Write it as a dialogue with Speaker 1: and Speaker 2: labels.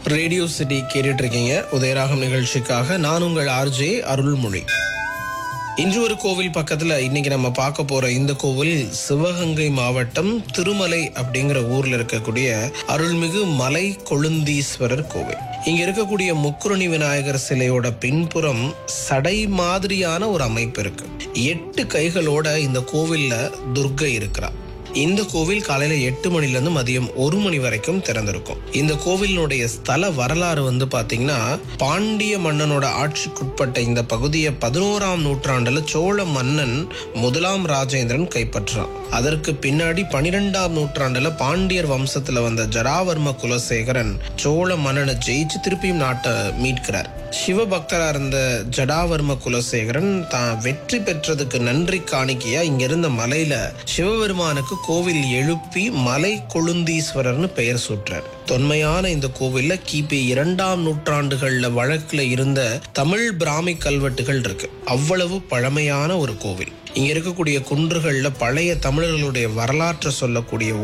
Speaker 1: radio city கேட்டுட்டு இருக்கீங்க உதயராகம் நிகழ்ச்சிக்காக நான் உங்கள் ஆர்ஜே அருள்மொழி இன்று ஒரு கோவில் பக்கத்துல இன்னைக்கு நம்ம பார்க்க போற இந்த கோவில் சிவகங்கை மாவட்டம் திருமலை அப்படிங்கிற ஊர்ல இருக்கக்கூடிய அருள்மிகு மலை கொழுந்தீஸ்வரர் கோவில் இங்க இருக்கக்கூடிய முக்குருணி விநாயகர் சிலையோட பின்புறம் சடை மாதிரியான ஒரு அமைப்பு இருக்கு எட்டு கைகளோட இந்த கோவில்ல துர்கை இருக்கிறா இந்த கோவில் காலையில எட்டு மணில இருந்து மதியம் ஒரு மணி வரைக்கும் திறந்திருக்கும் இந்த கோவிலினுடைய ஸ்தல வரலாறு வந்து பாத்தீங்கன்னா பாண்டிய மன்னனோட ஆட்சிக்குட்பட்ட இந்த பகுதியை பதினோராம் நூற்றாண்டுல சோழ மன்னன் முதலாம் ராஜேந்திரன் கைப்பற்றான் அதற்கு பின்னாடி பனிரெண்டாம் நூற்றாண்டுல பாண்டியர் வம்சத்துல வந்த ஜராவர்ம குலசேகரன் சோழ மன்னனை ஜெயிச்சு திருப்பியும் நாட்டை மீட்கிறார் சிவபக்தரா இருந்த ஜடாவர்ம குலசேகரன் தான் வெற்றி பெற்றதுக்கு நன்றி காணிக்கையா இங்க இருந்த மலையில சிவபெருமானுக்கு கோவில் எழுப்பி மலை கொழுந்தீஸ்வரர்னு பெயர் சூட்டுறார் தொன்மையான இந்த கோவில்ல கிபி இரண்டாம் நூற்றாண்டுகள்ல வழக்குல இருந்த தமிழ் பிராமி கல்வெட்டுகள் இருக்கு அவ்வளவு பழமையான ஒரு கோவில் இங்க இருக்கக்கூடிய குன்றுகள்ல பழைய தமிழர்களுடைய வரலாற்றை சொல்லக்கூடிய